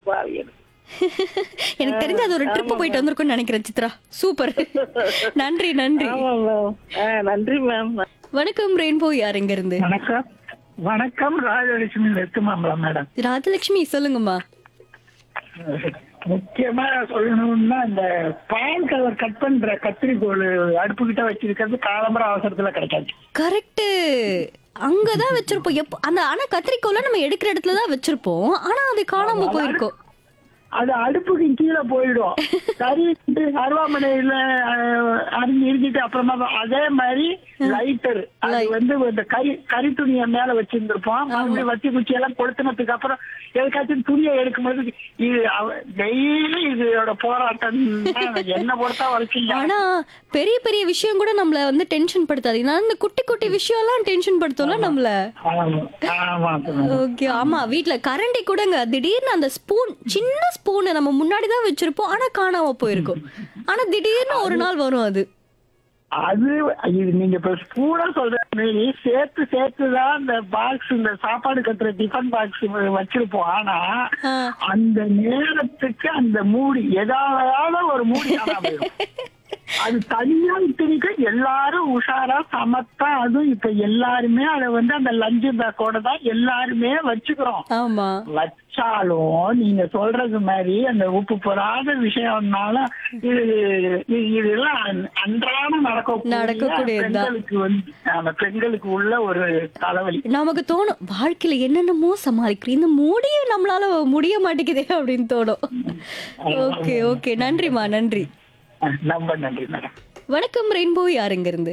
பாவி எனக்கு. எனக்கு தெரிஞ்சு அது ஒரு ட்ரிப் போயிட்டு வந்திருக்கும்னு நினைக்கிறேன் சித்ரா சூப்பர் நன்றி நன்றி ஆமா மேம் ஆ, நன்றி மேம் வணக்கம் ரெயின்போ யார் எங்க இருந்து வணக்கம் வணக்கம் ராஜலட்சுமி வெத்துமாம்பலம் மேடம் ராஜலட்சுமி சொல்லுங்கம்மா முக்கியமா சொல்லணும்னா இந்த பால் கவர் கட் பண்ற கத்திரிக்கோள் அடுப்பு கிட்ட வச்சிருக்கிறது காலம்பர அவசரத்துல கிடைக்காது கரெக்ட் அங்கதான் வச்சிருப்போம் எப்போ அந்த ஆனா கத்திரிக்கோல நம்ம எடுக்கிற இடத்துல தான் வச்சிருப்போம் ஆனா அது காணாம போயிருக்கோம் அது அடுப்புக்கு கீழே போயிடும் கறி வந்து அருவாமனையில அஹ், அரிஞ்சு இறுக்கிட்டு அப்புறமா தான் அதே மாதிரி லைட்டர் அது வந்து இந்த கறி கறி துணியை மேல வச்சிருந்திருப்போம் மறுபடியும் வத்தி குச்சி எல்லாம் கொளுத்துனதுக்கு அப்புறம் எதுக்காச்சும் துணியை எடுக்கும்போது இது டெய்லி இதோட போராட்டம் தான் என்ன பொறுத்தா வரைக்கும் ஆனா பெரிய பெரிய விஷயம் கூட நம்மள வந்து டென்ஷன் படுத்தாது நான் இந்த குட்டி குட்டி விஷயம் எல்லாம் டென்ஷன் படுத்தோம்ல நம்மள ஆமா ஆமா ஓகே ஆமா வீட்ல கரண்டி கூடங்க திடீர்னு அந்த ஸ்பூன் சின்ன ஸ்பூன் நம்ம முன்னாடி தான் வச்சிருப்போம் ஆனா காணாம போயிருக்கும் ஆனா திடீர்னு ஒரு நாள் வரும் அது அது இது நீங்க இப்ப ஸ்பூனா சொல்ற மாரி சேர்த்து சேர்த்து தான் இந்த பாக்ஸ் இந்த சாப்பாடு கட்டுற டிஃபன் பாக்ஸ் வச்சிருப்போம் ஆனா ஆ. அந்த நேரத்துக்கு அந்த மூடி ஏதாவது ஒரு மூடி காணாம போயிடும். அது தனியா இத்தனைக்க எல்லாரும் உஷாரா சமத்தா அதுவும் இப்ப எல்லாருமே அதை வந்து அந்த லஞ்ச் பேக்கோட தான் எல்லாருமே வச்சுக்கிறோம் ஆமா வச்சாலும் நீங்க சொல்றது மாதிரி அந்த உப்பு போடாத விஷயம்னால இது இது- இதெல்லாம் அன்- அன்றாடம் நடக்கக்கூடிய நடக்கக்கூடியதுதான். பெண்களுக்கு வந்து அந்த பெண்களுக்கு உள்ள ஒரு தலைவலி நமக்கு தோணும் வாழ்க்கையில என்னென்னமோ சமாளிக்கிறோம் இந்த முடியும் நம்மளால முடிய மாட்டேங்குதே அப்படின்னு தோணும் ஓகே ஓகே நன்றிமா நன்றி ரொம்ப நன்றி மேடம் வணக்கம் ரெயின்போ யார் எங்க இருந்து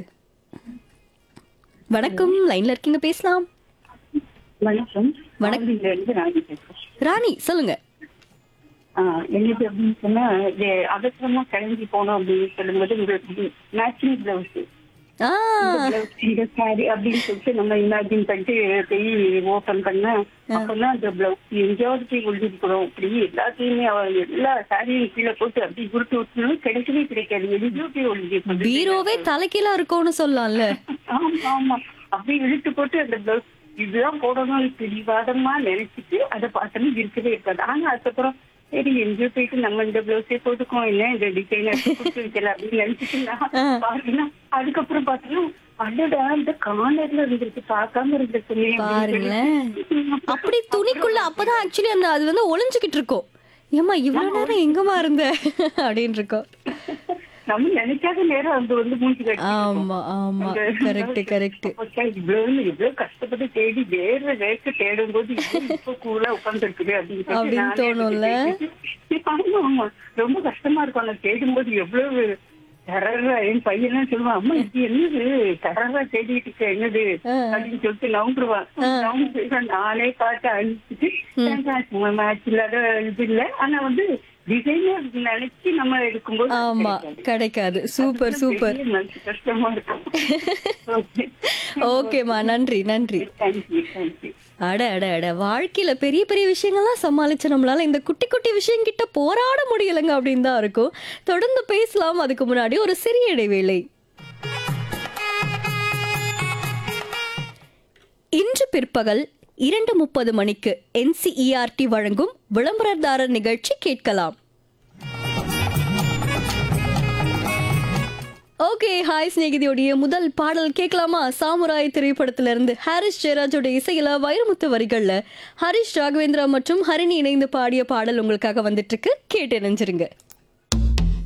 வணக்கம் லைன்ல இருக்கீங்க பேசலாம் வணக்கம் வணக்கம். ஆவடியில இருந்து ராணி பேசுறேன். ராணி சொல்லுங்க ஆ, எங்களுக்கு அப்படின்னு சொன்னா இது அவசரமா கிளம்பி போனோம் அப்படின்னு சொல்லும்போது உங்களுக்கு மேட்சிங் பிளவுஸ் ஆ பிளவுஸ் இந்த சாரி அப்படின்னு சொல்லிட்டு நம்ம இமேஜின் பண்ணிட்டு போய் ஓபன் பண்ண அப்பதான் அந்த பிளவுஸ் எங்கேயாவது போய் ஒழிஞ்சிருக்கிறோம் அப்படி எல்லாத்தையுமே அவ எல்லா சாரியும் கீழே போட்டு அப்படி குடுத்து விட்டுணும் கிடைக்கவே கிடைக்காது எங்கேயோ போய் ஒழிஞ்சிருக்கும் பீரோவே தலைக்கீழா இருக்கும்னு சொல்லலாம்ல ஆமா ஆமா அப்படி இழுத்து போட்டு அந்த பிளவுஸ் இதுதான் போடணும் பிடிவாதமா நினைச்சிட்டு அதை பார்த்தோம்னா இருக்கவே இருக்காது ஆனா அதுக்கப்புறம் சரி எங்கேயோ போயிட்டு நம்ம இந்த பிளவுஸே போட்டுக்கோம் இல்ல இந்த டிசைனர் கொடுத்து வைக்கல அப்படின்னு நினைச்சிட்டு நான் பாருங்கன்னா அதுக்கப்புறம் பார்த்தோம்னா அடடா இந்த கார்னர்ல இருந்துருக்கு பார்க்காம இருந்திருக்குமே பாருங்களேன் அப்படி துணிக்குள்ள அப்பதான் ஆக்சுவலி அந்த அது வந்து ஒளிஞ்சுக்கிட்டு இருக்கும் ஏமா இவ்வளவு நேரம் எங்கம்மா இருந்த அப்படின்னு இருக்கும் நம்ம நினைக்காத நேரம் அது வந்து மூஞ்சி கட்டி ஆமா ஆமா கரெக்ட் கரெக்ட் இவ்வளவு இவ்வளவு கஷ்டப்பட்டு தேடி வேற வேக்க தேடும் போது இப்ப கூலா உட்கார்ந்து இருக்குது அப்படின்னு அப்படின்னு தோணும்ல? ஆமா ஆமா ரொம்ப கஷ்டமா இருக்கும் அந்த தேடும் போது எவ்வளவு டெரரா என் பையன் சொல்லுவான் அம்மா இது என்னது டெரரா தேடிட்டு இருக்க என்னது அப்படின்னு சொல்லிட்டு நவுந்துருவான் நவுந்துருவான் நானே பார்த்து அழிச்சிட்டு சும்மா மேட்ச் இல்லாத இது இல்ல ஆனா வந்து டிசைனர் நினைச்சு நம்ம எடுக்கும்போது அது ஆமா கிடைக்காது. கிடைக்காது சூப்பர் சூப்பர் பெரிய மனசு கஷ்டமா இருக்கும் ஓகே ஓகேம்மா நன்றி நன்றி தேங்க்யூ தேங்க்யூ அட அட அட வாழ்க்கையில பெரிய பெரிய விஷயங்கள்லாம் சமாளிச்சு நம்மளால இந்த குட்டி குட்டி விஷயம் கிட்ட போராட முடியலைங்க அப்படின்னு தான் இருக்கும் தொடர்ந்து பேசலாம் அதுக்கு முன்னாடி ஒரு சிறிய இடைவேளை இன்று பிற்பகல் இரண்டு முப்பது மணிக்கு என்சிஇஆர்டி வழங்கும் விளம்பரதாரர் நிகழ்ச்சி கேட்கலாம் ஓகே ஹாய் சிநேகிதியோடைய முதல் பாடல் கேட்கலாமா சாமுராய் திரைப்படத்திலிருந்து ஹாரிஸ் ஜெயராஜோட இசையில வைரமுத்து வரிகள்ல ஹரிஷ் ராகவேந்திரா மற்றும் ஹரிணி இணைந்து பாடிய பாடல் உங்களுக்காக வந்துட்டு இருக்கு கேட்டு நினைஞ்சிருங்க